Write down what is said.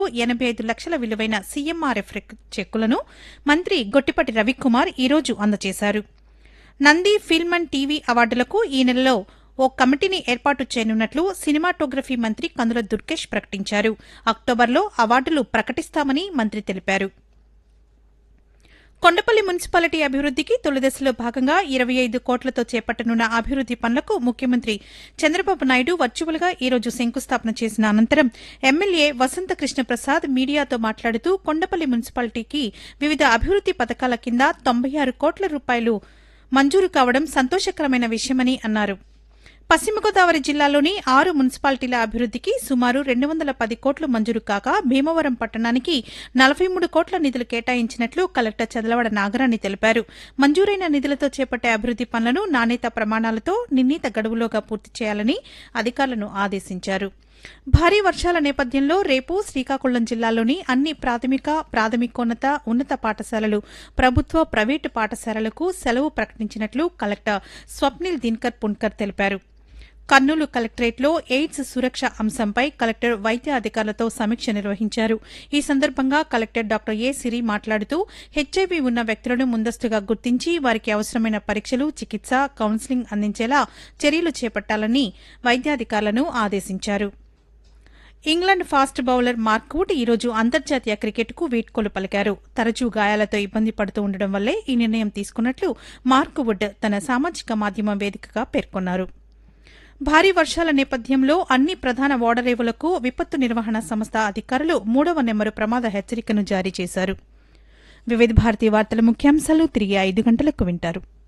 ఎనభై ఐదు లక్షల విలువైన సీఎంఆర్ఎఫ్ చెక్కులను మంత్రి గొట్టిపాటి రవికుమార్ ఈరోజు అందజేశారు నంది ఫిల్మ్ అండ్ టీవీ అవార్డులకు ఈ నెలలో ఓ కమిటీని ఏర్పాటు చేయనున్నట్లు సినిమాటోగ్రఫీ మంత్రి కందుల దుర్గేష్ ప్రకటించారు అక్టోబర్లో అవార్డులు ప్రకటిస్తామని మంత్రి తెలిపారు కొండపల్లి మున్సిపాలిటీ అభివృద్దికి తొలిదశలో భాగంగా ఇరవై ఐదు కోట్లతో చేపట్టనున్న అభివృద్ది పనులకు ముఖ్యమంత్రి చంద్రబాబు నాయుడు వర్చువల్ గా ఈ రోజు శంకుస్థాపన చేసిన అనంతరం ఎమ్మెల్యే వసంత కృష్ణ ప్రసాద్ మీడియాతో మాట్లాడుతూ కొండపల్లి మున్సిపాలిటీకి వివిధ అభివృద్ది పథకాల కింద తొంభై ఆరు కోట్ల రూపాయలు మంజూరు కావడం సంతోషకరమైన విషయమని అన్నారు పశ్చిమ గోదావరి జిల్లాలోని ఆరు మున్సిపాలిటీల అభివృద్దికి సుమారు రెండు వందల పది కోట్లు మంజూరు కాగా భీమవరం పట్టణానికి నలభై మూడు కోట్ల నిధులు కేటాయించినట్లు కలెక్టర్ చదలవడ నాగరాణి తెలిపారు మంజూరైన నిధులతో చేపట్టే అభివృద్ది పనులను నాణ్యత ప్రమాణాలతో నిర్ణీత గడువులోగా పూర్తి చేయాలని అధికారులను ఆదేశించారు భారీ వర్షాల నేపథ్యంలో రేపు శ్రీకాకుళం జిల్లాలోని అన్ని ప్రాథమిక ప్రాథమికోన్నత ఉన్నత పాఠశాలలు ప్రభుత్వ ప్రైవేటు పాఠశాలలకు సెలవు ప్రకటించినట్లు కలెక్టర్ స్వప్నిల్ దిన్కర్ పున్కర్ తెలిపారు కర్నూలు కలెక్టరేట్లో ఎయిడ్స్ సురక్ష అంశంపై కలెక్టర్ వైద్య అధికారులతో సమీక్ష నిర్వహించారు ఈ సందర్భంగా కలెక్టర్ డాక్టర్ ఏ సిరి మాట్లాడుతూ హెచ్ఐవి ఉన్న వ్యక్తులను ముందస్తుగా గుర్తించి వారికి అవసరమైన పరీక్షలు చికిత్స కౌన్సిలింగ్ అందించేలా చర్యలు చేపట్టాలని వైద్యాధికారులను ఆదేశించారు ఇంగ్లాండ్ ఫాస్ట్ బౌలర్ మార్క్వుడ్ ఈరోజు అంతర్జాతీయ క్రికెట్కు వీడ్కోలు పలికారు తరచూ గాయాలతో ఇబ్బంది పడుతూ ఉండడం వల్లే ఈ నిర్ణయం తీసుకున్నట్లు మార్క్వుడ్ తన సామాజిక మాధ్యమం వేదికగా పేర్కొన్నారు భారీ వర్షాల నేపథ్యంలో అన్ని ప్రధాన ఓడరేవులకు విపత్తు నిర్వహణ సంస్థ అధికారులు మూడవ నెంబరు ప్రమాద హెచ్చరికను జారీ చేశారు వివిధ భారతీయ వార్తల ముఖ్యాంశాలు తిరిగి ఐదు గంటలకు వింటారు